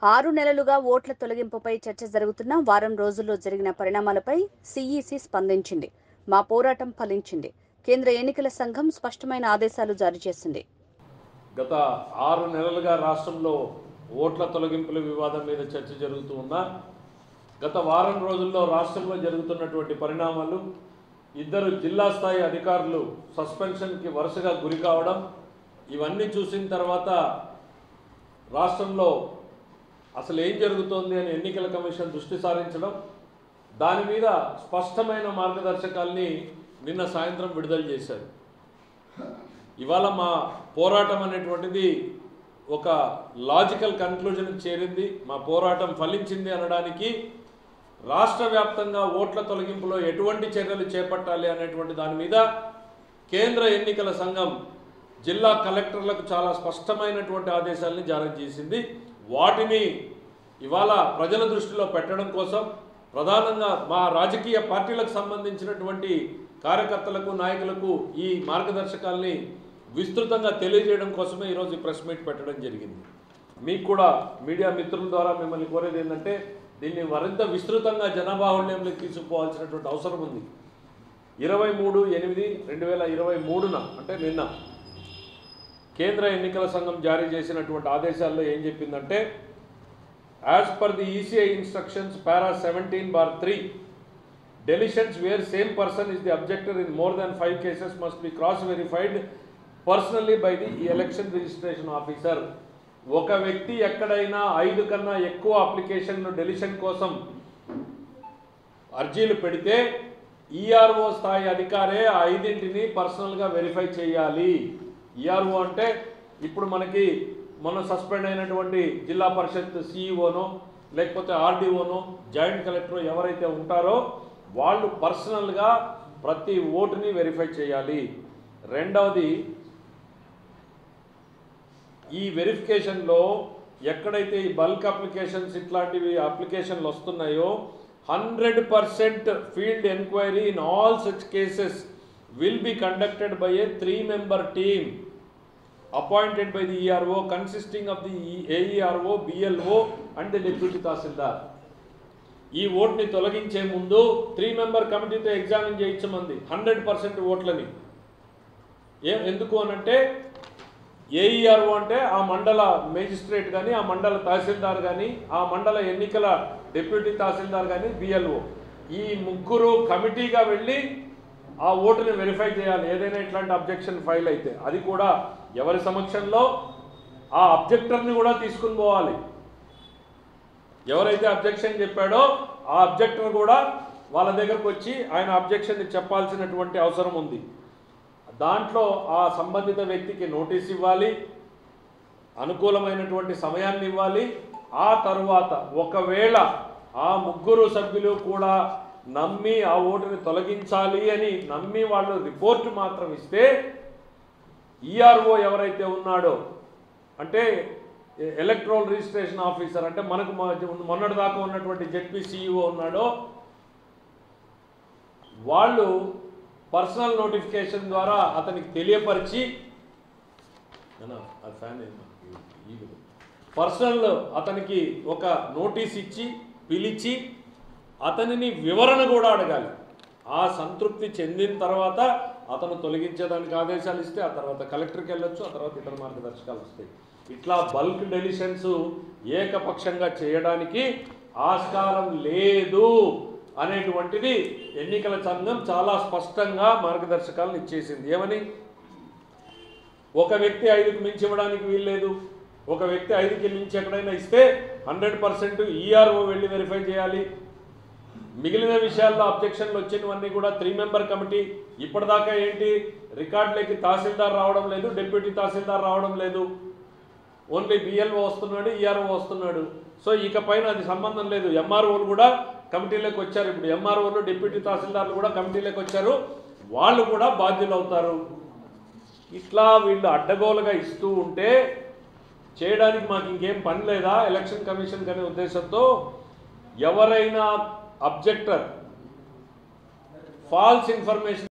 ఆరు నెలలుగా ఓట్ల తొలగింపుపై చర్చ జరుగుతున్న వారం రోజుల్లో జరిగిన పరిణామాలపై సీఈసీ స్పందించింది మా పోరాటం ఫలించింది కేంద్ర ఎన్నికల సంఘం స్పష్టమైన ఆదేశాలు జారీ చేసింది గత ఆరు నెలలుగా రాష్ట్రంలో ఓట్ల తొలగింపుల వివాదం మీద చర్చ జరుగుతూ ఉన్నా గత వారం రోజుల్లో రాష్ట్రంలో జరుగుతున్నటువంటి పరిణామాలు ఇద్దరు జిల్లా స్థాయి అధికారులు సస్పెన్షన్కి వరుసగా గురి కావడం ఇవన్నీ చూసిన తర్వాత రాష్ట్రంలో అసలు ఏం జరుగుతోంది అని ఎన్నికల కమిషన్ దృష్టి సారించడం దాని మీద స్పష్టమైన మార్గదర్శకాల్ని నిన్న సాయంత్రం విడుదల చేశారు ఇవాళ మా పోరాటం అనేటువంటిది ఒక లాజికల్ కన్క్లూజన్కి చేరింది మా పోరాటం ఫలించింది అనడానికి రాష్ట్ర వ్యాప్తంగా ఓట్ల తొలగింపులో ఎటువంటి చర్యలు చేపట్టాలి అనేటువంటి దాని మీద కేంద్ర ఎన్నికల సంఘం జిల్లా కలెక్టర్లకు చాలా స్పష్టమైనటువంటి ఆదేశాలని జారీ చేసింది వాటిని ఇవాళ ప్రజల దృష్టిలో పెట్టడం కోసం ప్రధానంగా మా రాజకీయ పార్టీలకు సంబంధించినటువంటి కార్యకర్తలకు నాయకులకు ఈ మార్గదర్శకాల్ని విస్తృతంగా తెలియజేయడం కోసమే ఈరోజు ఈ ప్రెస్ మీట్ పెట్టడం జరిగింది మీకు కూడా మీడియా మిత్రుల ద్వారా మిమ్మల్ని కోరేది ఏంటంటే దీన్ని మరింత విస్తృతంగా జనబాహుళ్యంలోకి తీసుకుపోవాల్సినటువంటి అవసరం ఉంది ఇరవై మూడు ఎనిమిది రెండు వేల ఇరవై మూడున అంటే నిన్న కేంద్ర ఎన్నికల సంఘం జారీ చేసినటువంటి ఆదేశాల్లో ఏం చెప్పిందంటే as per the ECI instructions para seventeen bar three deletions where same person is the objector in more than five cases must be cross verified personally by the election registration officer ఒక వ్యక్తి ఎక్కడైనా ఐదు కన్నా ఎక్కువ application deletion కోసం అర్జీలు పెడితే ERO స్థాయి అధికారే ఆ ఐదింటిని పర్సనల్గా వెరిఫై చేయాలి ఈఆర్ఓ అంటే ఇప్పుడు మనకి మొన్న సస్పెండ్ అయినటువంటి జిల్లా పరిషత్ సిఇఓనో లేకపోతే ఆర్డీఓనో జాయింట్ కలెక్టర్ ఎవరైతే ఉంటారో వాళ్ళు పర్సనల్గా ప్రతి ఓటుని వెరిఫై చేయాలి రెండవది ఈ వెరిఫికేషన్లో ఎక్కడైతే ఈ బల్క్ అప్లికేషన్స్ ఇట్లాంటివి అప్లికేషన్లు వస్తున్నాయో hundred percent field enquiry in all such cases will be conducted by a three member team appointed by the ERO consisting of the AERO BLO and the deputy tahsildar ఈ ఓట్ని తొలగించే ముందు త్రీ మెంబర్ కమిటీతో examine చేయించమంది hundred percent ఓట్లని ఏ ఎందుకు అనంటే ఏఈఆర్ఓ అంటే ఆ మండల మేజిస్ట్రేట్ కానీ ఆ మండల తహసీల్దార్ కానీ ఆ మండల ఎన్నికల డిప్యూటీ తహసీల్దార్ కానీ బిఎల్ఓ ఈ ముగ్గురు కమిటీగా వెళ్ళి ఆ ఓటుని వెరిఫై చేయాలి ఏదైనా ఇట్లాంటి అబ్జెక్షన్ ఫైల్ అయితే అది కూడా ఎవరి సమక్షంలో ఆ అబ్జెక్టర్ని కూడా తీసుకుని పోవాలి ఎవరైతే అబ్జెక్షన్ చెప్పాడో ఆ అబ్జెక్టర్ కూడా వాళ్ళ దగ్గరకు వచ్చి ఆయన అబ్జెక్షన్ చెప్పాల్సినటువంటి అవసరం ఉంది దాంట్లో ఆ సంబంధిత వ్యక్తికి నోటీస్ ఇవ్వాలి అనుకూలమైనటువంటి సమయాన్ని ఇవ్వాలి ఆ తరువాత ఒకవేళ ఆ ముగ్గురు సభ్యులు కూడా నమ్మి ఆ ఓటుని తొలగించాలి అని నమ్మి వాళ్ళు రిపోర్ట్ మాత్రం ఇస్తే ఈఆర్ఓ ఎవరైతే ఉన్నాడో అంటే ఎలక్ట్రోల్ రిజిస్ట్రేషన్ ఆఫీసర్ అంటే మనకు మొ- మొన్నటి దాకా ఉన్నటువంటి జెడ్పీ సిఇఓ ఉన్నాడో వాళ్ళు పర్సనల్ నోటిఫికేషన్ ద్వారా అతనికి తెలియపరిచి నాన్న, ఆ ఫ్యాన్ ఏంటి? ఈ- ఈ- పర్సనల్ అతనికి ఒక నోటీస్ ఇచ్చి పిలిచి అతనిని వివరణ కూడా అడగాలి ఆ సంతృప్తి చెందిన తర్వాత అతను తొలగించేదానికి ఆదేశాలు ఇస్తే ఆ తర్వాత కలెక్టర్కి వెళ్ళొచ్చు ఆ తర్వాత ఇతర మార్గదర్శకాలు వస్తాయి ఇట్లా బల్క్ డెలిషన్స్ ఏకపక్షంగా చేయడానికి ఆస్కారం లేదు అనేటువంటిది ఎన్నికల సంఘం చాలా స్పష్టంగా మార్గదర్శకాలను ఇచ్చేసింది ఏమని ఒక వ్యక్తి ఐదుకు మించి ఇవ్వడానికి వీల్లేదు ఒక వ్యక్తి ఐదుకి మించి ఎక్కడైనా ఇస్తే హండ్రెడ్ పర్సెంట్ ఈఆర్ఓ వెళ్ళి వెరిఫై చేయాలి మిగిలిన విషయాల్లో అబ్జెక్షన్లు వచ్చినవన్నీ కూడా త్రీ మెంబర్ కమిటీ ఇప్పటిదాకా ఏంటి రికార్డులకి తహసీల్దార్ రావడం లేదు డిప్యూటీ తహసీల్దార్ రావడం లేదు ఓన్లీ బిఎల్ఓ వస్తున్నాడు ఈఆర్ఓ వస్తున్నాడు సో ఇక పైన అది సంబంధం లేదు ఎంఆర్ఓలు కూడా కమిటీలోకి వచ్చారు ఇప్పుడు ఎంఆర్ఓలు డిప్యూటీ తహసీల్దార్లు కూడా కమిటీలోకి వచ్చారు వాళ్ళు కూడా బాధ్యులు అవుతారు ఇట్లా వీళ్ళు అడ్డగోలుగా ఇస్తూ ఉంటే చేయడానికి మాకు ఇంకేం పని లేదా ఎలక్షన్ కమిషన్ అనే ఉద్దేశంతో ఎవరైనా అబ్జెక్టర్ ఫాల్స్ ఇన్ఫర్మేషన్